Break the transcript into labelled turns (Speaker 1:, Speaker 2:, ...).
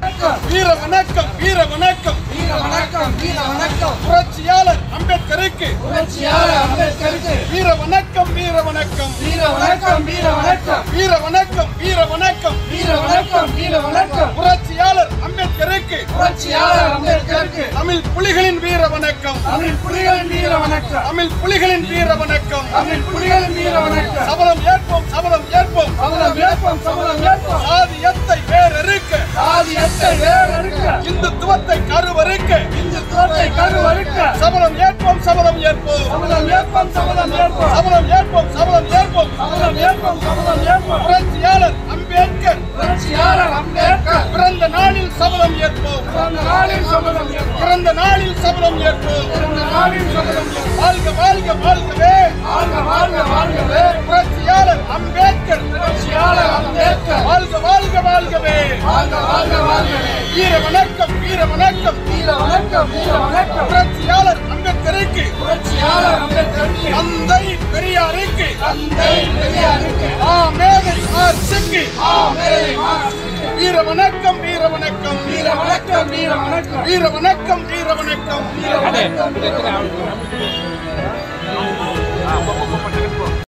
Speaker 1: வீர வணக்கம் வீர வணக்கம்
Speaker 2: வீர வணக்கம் வீர வணக்கம்
Speaker 1: புரட்சியாளர் அம்பேத்கருக்கு
Speaker 2: புரட்சியாளர் அம்பேத்கருக்கு
Speaker 1: வீர வணக்கம் வீர வணக்கம்
Speaker 2: வீர வணக்கம் வீர வணக்கம்
Speaker 1: வீர வணக்கம் வீர வணக்கம்
Speaker 2: வீர வணக்கம் வீர வணக்கம்
Speaker 1: புரட்சியாளர் அம்பேத்கருக்கு
Speaker 2: புரட்சியாளர் அம்பேத்கருக்கு
Speaker 1: தமிழ் புலிகளின் வீர வணக்கம்
Speaker 2: தமிழ் புலிகளின் வீர வணக்கம்
Speaker 1: தமிழ் புலிகளின் வீர வணக்கம்
Speaker 2: தமிழ் புலிகளின் வீர வணக்கம்
Speaker 1: சபதம் ஏற்போம் சபதம் ஏற்போம்
Speaker 2: சபதம் ஏற்போம் சபதம் ஏற்போம்
Speaker 1: சாதியத்தை வேறறுக்க
Speaker 2: சாதியத்தை வேறறுக்க
Speaker 1: இந்துத்துவத்தை கருவறுக்க
Speaker 2: இந்துத்துவத்தை கருவறுக்க
Speaker 1: சபதம் ஏற்போம் சபதம் ஏற்போம்
Speaker 2: சபதம் ஏற்போம் சபதம் ஏற்போம்
Speaker 1: சபதம் ஏற்போம் சபதம் ஏற்போம்
Speaker 2: சபதம் ஏற்போம் சபதம் ஏற்போம்
Speaker 1: புரட்சியாளர் அம்பேத்கர்
Speaker 2: புரட்சியாளர் அம்பேத்கர்
Speaker 1: பிறந்த நாளில் சபதம் ஏற்போம்
Speaker 2: பிறந்த நாளில் சபதம் ஏற்போம்
Speaker 1: பிறந்த நாளில் சபதம் ஏற்போம்
Speaker 2: பிறந்த நாளில் சபதம் ஏற்போம்
Speaker 1: வாழ்க வாழ்க வாழ்கவே
Speaker 2: வாழ்க வாழ்க வாழ்கவே
Speaker 1: புரட்சியாளர் அம்பேத்கர்
Speaker 2: புரட்சியாளர் அம்பேத்கர்
Speaker 1: வாழ்க வாழ்க வாழ்கவே
Speaker 2: வாழ்க வாழ்க வாழ்கவே
Speaker 1: வீர வணக்கம் வீர வணக்கம்
Speaker 2: வீர வணக்கம் வீர வணக்கம்
Speaker 1: புரட்சியாளர் அம்பேத்கருக்கு
Speaker 2: புரட்சியாளர் அம்பேத்கருக்கு
Speaker 1: தந்தை பெரியாருக்கு
Speaker 2: தந்தை பெரியாருக்கு
Speaker 1: ஆமேதை ஆர்சிக்கு
Speaker 2: ஆமென் மார்க்சிற்கு.
Speaker 1: வீர வணக்கம் வீர வணக்கம்
Speaker 2: வீர வணக்கம் வீர வணக்கம்
Speaker 1: வீர வணக்கம் வீர வணக்கம்
Speaker 2: வீர வணக்கம்